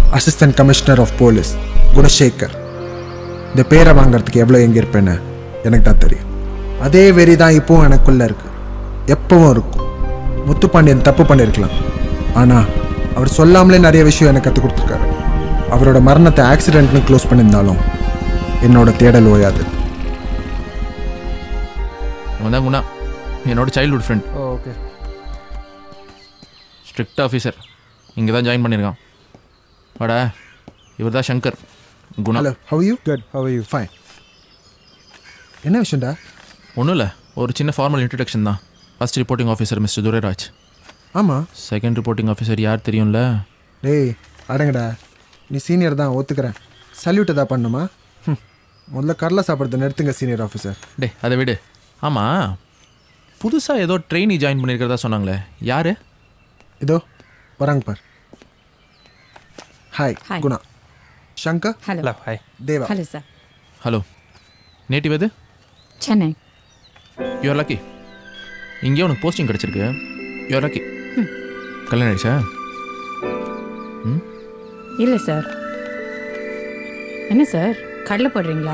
Assistant commissioner of police Gunasekar இந்த பேரை வாங்குறதுக்கு எவ்வளோ எங்கே இருப்பேன்னு எனக்கு தான் தெரியும் அதே வெறி தான் இப்போவும் எனக்குள்ளே இருக்கு எப்பவும் இருக்கும் முத்துப்பாண்டியன் தப்பு பண்ணியிருக்கலாம் ஆனால் அவர் சொல்லாமலே நிறைய விஷயம் எனக்கு கற்றுக் கொடுத்துருக்காரு அவரோட மரணத்தை ஆக்சிடென்ட்னு க்ளோஸ் பண்ணியிருந்தாலும் என்னோட தேடல் ஓயாது அவன் தான் குணா என்னோட childhood friend okay strict officer இங்கே தான் ஜாயின் பண்ணியிருக்கான் வாடா இவர் தான் Shankar Guna hello how you good how you fine என்ன விஷயம்டா ஒன்றும் இல்லை ஒரு சின்ன ஃபார்மல் இன்ட்ரடக்ஷன் தான் first reporting officer mister Durairaj ஆமாம் செகண்ட் ரிப்போர்ட்டிங் ஆஃபீஸர் யார் தெரியும்ல டேய் அடங்கடா நீ சீனியர் தான் ஒத்துக்கிறேன் சல்யூட் எதா பண்ணுமா ஹம். முதல்ல கடலை சாப்பிட்றத நிறுத்துங்க சீனியர் ஆஃபீஸர் டே அதை விடு ஆமாம் புதுசாக ஏதோ ட்ரெயினி ஜாயின் பண்ணியிருக்கிறதா சொன்னாங்களே யார் இதோ வராங்க பார் hi Hi. Guna Shankar hello hi Deva hello sir hello native எது சென்னை யூஆர் லக்கி இங்கேயே உனக்கு போஸ்டிங் கிடச்சிருக்கு யூஆர் லக்கி கல்யாணம் ஆயிடுச்சா இல்லை சார் என்ன சார் கடலை போடுறீங்களா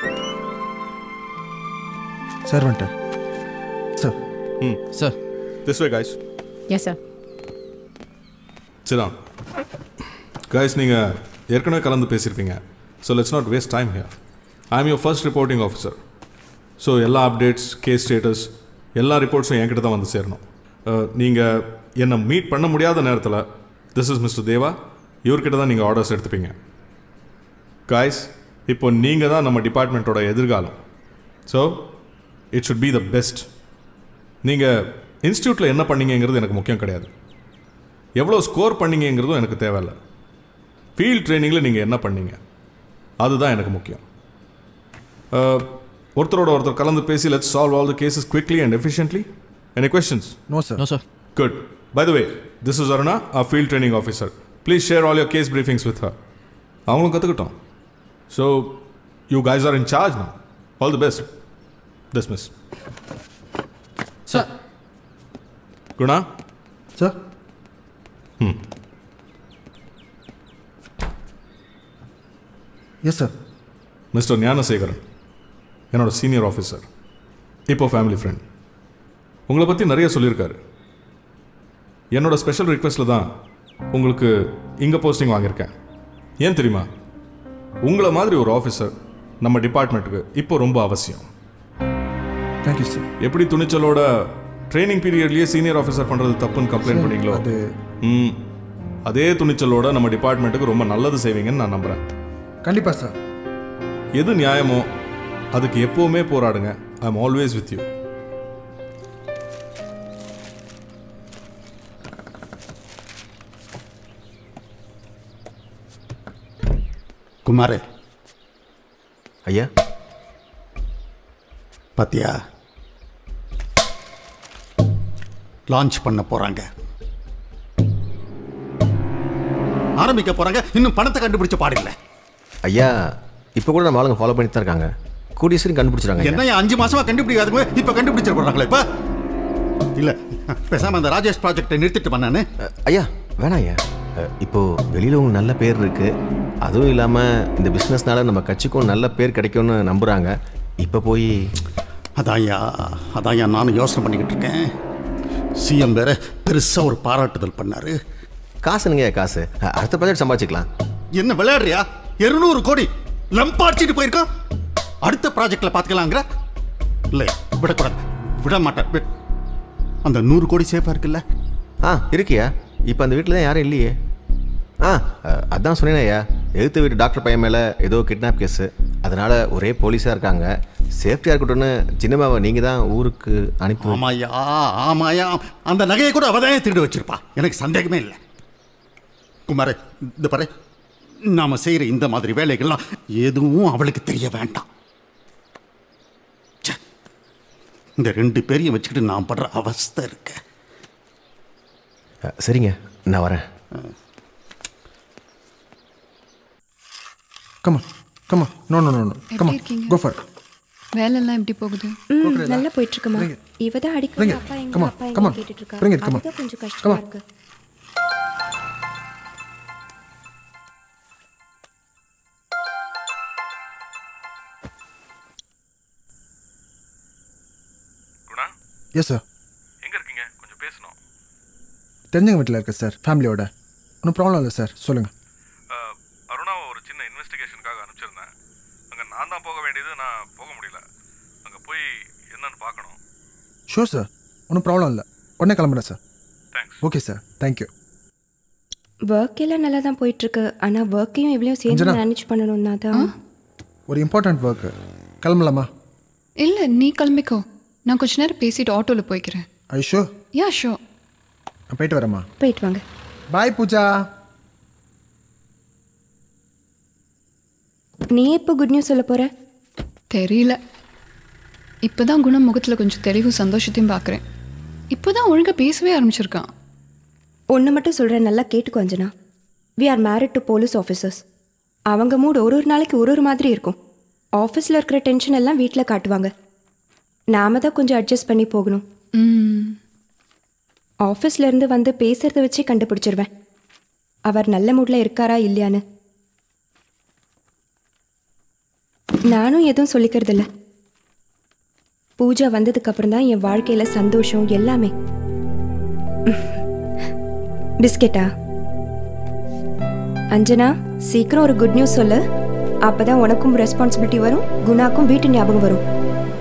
சார் வந்துட்டார் sir sir This way, guys. Yes sir Sit down. Guys, நீங்கள் ஏற்கனவே கலந்து பேசியிருப்பீங்க so let's not waste time here I am your first reporting officer so எல்லா அப்டேட்ஸ் கேஸ் ஸ்டேட்டஸ் எல்லா ரிப்போர்ட்ஸும் என்கிட்ட தான் வந்து சேரணும் நீங்கள் என்னை மீட் பண்ண முடியாத நேரத்தில் திஸ் இஸ் மிஸ்டர் தேவா இவர்கிட்ட தான் நீங்கள் ஆர்டர்ஸ் எடுத்துப்பீங்க காய்ஸ் இப்போ நீங்கள் தான் நம்ம டிபார்ட்மெண்ட்டோட எதிர்காலம் so it should be the best நீங்கள் இன்ஸ்டியூட்டில் என்ன பண்ணீங்கங்கிறது எனக்கு முக்கியம் கிடையாது எவ்வளோ ஸ்கோர் பண்ணீங்கங்கிறதும் எனக்கு தேவையில்லை ஃபீல்ட் ட்ரைனிங்கில் நீங்கள் என்ன பண்ணீங்க அதுதான் எனக்கு முக்கியம் அஹ், ஒருத்தரோட ஒருத்தர் கலந்து பேசி let's solve all the cases quickly and efficiently any questions no sir no sir good by the way this is Aruna a field training officer please share all your case briefings with her அவங்களும் கற்றுக்கிட்டோம் so you guys are in charge no all the best dismiss sir Guna sir yes sir mister Gnanasekaran என்னோட senior officer இப்போ family friend உங்களை பற்றி நிறைய சொல்லியிருக்காரு என்னோட special ரிக்வெஸ்ட்டில் தான் உங்களுக்கு இங்கே போஸ்டிங் வாங்கியிருக்கேன் ஏன் தெரியுமா உங்களை மாதிரி ஒரு ஆஃபீஸர் நம்ம டிபார்ட்மெண்ட்டுக்கு இப்போ ரொம்ப அவசியம் தேங்க்யூ சார் எப்படி துணிச்சலோட ட்ரைனிங் பீரியட்லேயே சீனியர் ஆஃபீஸர் பண்ணுறது தப்புன்னு கம்ப்ளைண்ட் பண்ணீங்களோ அது ம் அதே துணிச்சலோட நம்ம டிபார்ட்மெண்ட்டுக்கு ரொம்ப நல்லது செய்வீங்கன்னு நான் நம்புகிறேன் கண்டிப்பாக சார் எது நியாயமோ அதுக்கு எப்பவுமே போராடுங்க I am always with you Kumar ஐயா பாத்தியா லான்ச் பண்ண போறாங்க ஆரம்பிக்க போறாங்க இன்னும் பணத்தை கண்டுபிடிச்ச பாடில்ல ஐயா இப்போ கூட நம்ம ஆளுங்க ஃபாலோ பண்ணி தான் இருக்காங்க கூடிய சீக்கிரம் கண்டுபிடிச்சிடாங்க என்ன அஞ்சு மாசமா கண்டுபிடிக்காதுங்க இப்ப கண்டுபிடிச்சிட போறாங்களே இப்ப இல்ல பேசாம அந்த ராஜேஷ் ப்ராஜெக்டை நிறுத்திட்டு பண்ணானே ஐயா வேணாம் ஐயா அஹ், இப்போ வெளியில் உங்களுக்கு நல்ல பேர் இருக்கு அதுவும் இல்லாமல் இந்த பிஸ்னஸ்னால நம்ம கட்சிக்கும் நல்ல பேர் கிடைக்கும்னு நம்புகிறாங்க இப்போ போய் அதான்யா அதான்யா நானும் யோசனை பண்ணிக்கிட்டு இருக்கேன் சிஎம் வேற பெருசா ஒரு பாராட்டுதல் பண்ணாரு காசுனுங்க காசு அஹ், அடுத்த ப்ராஜெக்ட் சம்பாதிச்சிக்கலாம் என்ன விளையாடுறியா இருநூறு கோடி லம்பாடிச்சிட்டு போயிருக்கான் அடுத்த ப்ராஜெக்ட்ல பாத்துக்கலாங்கிற இல்ல விடக்கூடாது விட மாட்டேன் வி- அந்த நூறு கோடி சேஃபா இருக்குல்ல ஆ இருக்கியா இப்போ அந்த வீட்டில் தான் யாரும் இல்லையே ஆ அஹ், அதான் சொன்னேன் ஐயா எழுத்து வீட்டு டாக்டர் பையன் மேலே ஏதோ கிட்னாப் கேஸு அதனால் ஒரே போலீஸாக இருக்காங்க சேஃப்டியாக இருக்கட்டும்னு சின்னமாவை நீங்கள் தான் ஊருக்கு அனுப்பி வை- ஆமாயா ஆமாயா அந்த நகையை கூட அவதான் திருடி வச்சிருப்பா எனக்கு சந்தேகமே இல்லை குமார் இந்த பாரு நாம செய்யற இந்த மாதிரி வேலைகள்லாம் எதுவும் அவளுக்கு தெரிய வேண்டாம் ச்சே. இந்த ரெண்டு பேரையும் வச்சுக்கிட்டு நான் படுற அவஸ்தை இருக்க அஹ், சரிங்க நான் வரேன் கமா கமா நோ நோ நோ நோ கமா இருக்கீங்க? கோ ஃபார் வேலைலாம் எப்படி போகுது ம் நல்லா போயிட்டு இருக்குமா Bring it. இவ தான் Bring அடிக்கடி it. அப்பா எங்க Come on, அப்பா come எங்க on. கேட்டுட்டு இருக்கா Bring it, come on. அதுதான் கொஞ்சம் Come கஷ்டமா on. இருக்கு எஸ் சார் எங்கே இருக்கீங்க கொஞ்சம் பேசணும் தெரிஞ்சவங்க வீட்டில் இருக்கேன் சார் ஃபேமிலியோட ஒன்றும் ப்ராப்ளம் இல்லை சார் சொல்லுங்கள் அருணாவை ஒரு சின்ன இன்வெஸ்டிகேஷனுக்காக அனுப்பிச்சிருந்தேன் அங்கே நான் தான் போக வேண்டியது நான் போக முடியல அங்கே போய் என்னன்னு பார்க்கணும் ஷூர் சார் ஒன்றும் ப்ராப்ளம் இல்லை உடனே கிளம்புறேன் sir thanks okay sir thank you work எல்லாம் நல்லா தான் போயிட்டுருக்கு ஆனால் ஒர்க்கையும் இவ்வளோ சேர்ந்து அஞ்சனா. மேனேஜ் பண்ணணும்னா தான் ஒரு இம்பார்ட்டண்ட் ஒர்க்கு கிளம்பலாமா இல்லை நீ கிளம்பிக்கோ நான் கொஞ்ச நேரம் பேசிட்டு ஆட்டோவில் போய்க்கிறேன் ஐஷோ யா ஷோ நான் போயிட்டு வரேம்மா போயிட்டு வாங்க பாய் பூஜா நீ எப்போ குட் நியூஸ் சொல்ல போகிற தெரியல இப்போ தான் குணம் முகத்தில் கொஞ்சம் தெளிவும் சந்தோஷத்தையும் பார்க்குறேன் இப்போ தான் ஒழுங்காக பேசவே ஆரம்பிச்சிருக்கான் ஒன்று மட்டும் சொல்கிறேன் நல்லா கேட்டுக்கோ Anjana we are married to police officers அவங்க மூட் ஒரு ஒரு நாளைக்கு ஒரு ஒரு மாதிரி இருக்கும் ஆஃபீஸில் இருக்கிற டென்ஷன் எல்லாம் வீட்டில் காட்டுவாங்க நாம தான் கொஞ்சம் அட்ஜஸ்ட் பண்ணி போகணும் ம் ஆஃபீஸ்ல இருந்து வந்து பேசுறத வச்சே கண்டுபிடிச்சிருவேன் அவர் நல்ல மூட்ல இருக்காரா இல்லையான்னு நானும் எதுவும் சொல்லிக்கிறதில்ல பூஜா வந்ததுக்கு அப்புறம் தான் என் வாழ்க்கையில சந்தோஷம் எல்லாமே பிஸ்கெட்டா அஞ்சனா சீக்கிரம் ஒரு குட் நியூஸ் சொல்லு அப்பதான் உனக்கும் ரெஸ்பான்சிபிலிட்டி வரும் குணாக்கும் வீட்டு ஞாபகம் வரும்